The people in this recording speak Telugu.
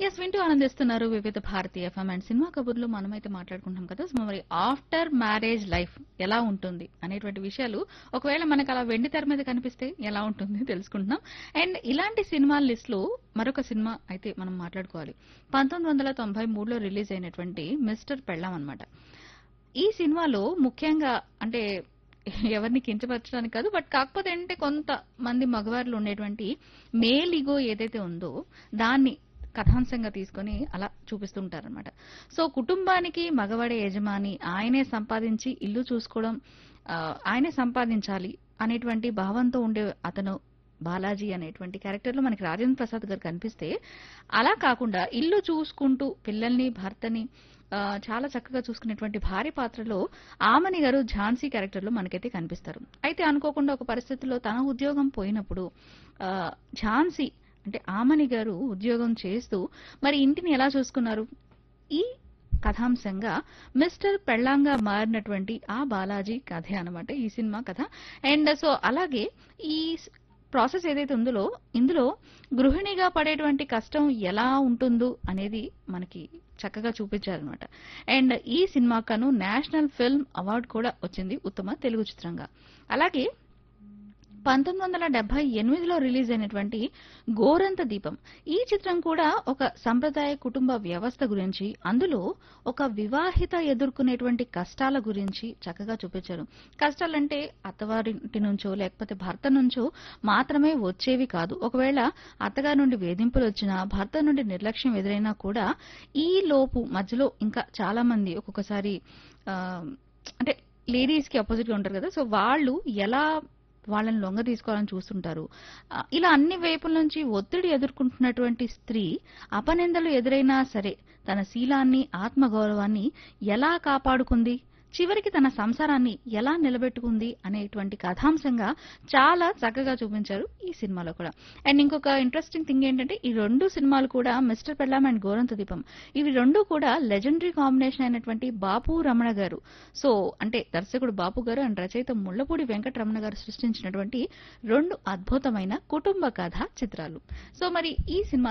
ఎస్ వింటూ ఆనందిస్తున్నారు వివిధ భారతి ఎఫ్ఎం అండ్ సినిమా కబుర్లు మనమైతే మాట్లాడుకుంటున్నాం కదా సో మరి ఆఫ్టర్ మ్యారేజ్ లైఫ్ ఎలా ఉంటుంది అనేటువంటి విషయాలు ఒకవేళ మనకు అలా వెండి తెర మీద కనిపిస్తే ఎలా ఉంటుంది తెలుసుకుంటున్నాం అండ్ ఇలాంటి సినిమాల లిస్ట్ లో మరొక సినిమా అయితే మనం మాట్లాడుకోవాలి పంతొమ్మిది వందల తొంభై మూడులో రిలీజ్ అయినటువంటి మిస్టర్ పెళ్ళాం అన్నమాట ఈ సినిమాలో ముఖ్యంగా అంటే ఎవరిని కించపరచడానికి కాదు బట్ కాకపోతే ఏంటంటే కొంతమంది మగవారిలో ఉండేటువంటి మేల్ ఈగో ఏదైతే ఉందో దాన్ని కథాంశంగా తీసుకొని అలా చూపిస్తుంటారనమాట సో కుటుంబానికి మగవాడే యజమాని ఆయనే సంపాదించి ఇల్లు చూసుకోవడం ఆ, ఆయనే సంపాదించాలి అనేటువంటి భావంతో ఉండే అతను బాలాజీ అనేటువంటి క్యారెక్టర్ లో మనకి రాజేంద్ర ప్రసాద్ గారు కనిపిస్తే అలా కాకుండా ఇల్లు చూసుకుంటూ పిల్లల్ని భర్తని ఆ, చాలా చక్కగా చూసుకునేటువంటి భార్య పాత్రలో ఆమని గారు ఝాన్సీ క్యారెక్టర్ లో మనకైతే కనిపిస్తారు అయితే అనుకోకుండా ఒక పరిస్థితిలో తన ఉద్యోగం పోయినప్పుడు ఆ, ఝాన్సీ అంటే ఆమని గారు ఉద్యోగం చేస్తూ మరి ఇంటిని ఎలా చూసుకున్నారు ఈ కథాంశంగా మిస్టర్ పెళ్ళాంగా మారినటువంటి ఆ బాలాజీ కథే అన్నమాట ఈ సినిమా కథ అండ్ సో అలాగే ఈ ప్రాసెస్ ఏదైతే ఉందో ఇందులో గృహిణిగా పడేటువంటి కష్టం ఎలా ఉంటుందో అనేది మనకి చక్కగా చూపించారనమాట అండ్ ఈ సినిమాకను నేషనల్ ఫిల్మ్ అవార్డు కూడా వచ్చింది ఉత్తమ తెలుగు చిత్రంగా అలాగే పంతొమ్మిది వందల డెబ్బై ఎనిమిదిలో రిలీజ్ అయినటువంటి గోరంత దీపం ఈ చిత్రం కూడా ఒక సంప్రదాయ కుటుంబ వ్యవస్థ గురించి అందులో ఒక వివాహిత ఎదుర్కొనేటువంటి కష్టాల గురించి చక్కగా చూపించారు కష్టాలంటే అత్తవారింటి నుంచో లేకపోతే భర్త నుంచో మాత్రమే వచ్చేవి కాదు ఒకవేళ అత్తగారి నుండి వేధింపులు వచ్చినా భర్త నుండి నిర్లక్ష్యం ఎదురైనా కూడా ఈ లోపు మధ్యలో ఇంకా చాలా మంది ఒక్కొక్కసారి ఆ, అంటే లేడీస్ కి అపోజిట్ గా ఉంటారు కదా సో వాళ్ళు ఎలా వాళ్ళని లొంగ తీసుకోవాలని చూస్తుంటారు ఆ, ఇలా అన్ని వైపుల నుంచి ఒత్తిడి ఎదుర్కొంటున్నటువంటి స్త్రీ అపనిందలు ఎదురైనా సరే తన శీలాన్ని ఆత్మగౌరవాన్ని ఎలా కాపాడుకుంది చివరికి తన సంసారాన్ని ఎలా నిలబెట్టుకుంది అనేటువంటి కథాంశంగా చాలా చక్కగా చూపించారు ఈ సినిమాలో కూడా అండ్ ఇంకొక ఇంట్రెస్టింగ్ థింగ్ ఏంటంటే ఈ రెండు సినిమాలు కూడా మిస్టర్ పెళ్ళాం అండ్ గోరంత దీపం ఇవి రెండు కూడా లెజెండరీ కాంబినేషన్ అయినటువంటి బాపు రమణ గారు సో అంటే దర్శకుడు బాపు గారు అండ్ రచయిత ముళ్లపూడి వెంకటరమణ గారు సృష్టించినటువంటి రెండు అద్భుతమైన కుటుంబ కథ చిత్రాలు సో మరి ఈ సినిమా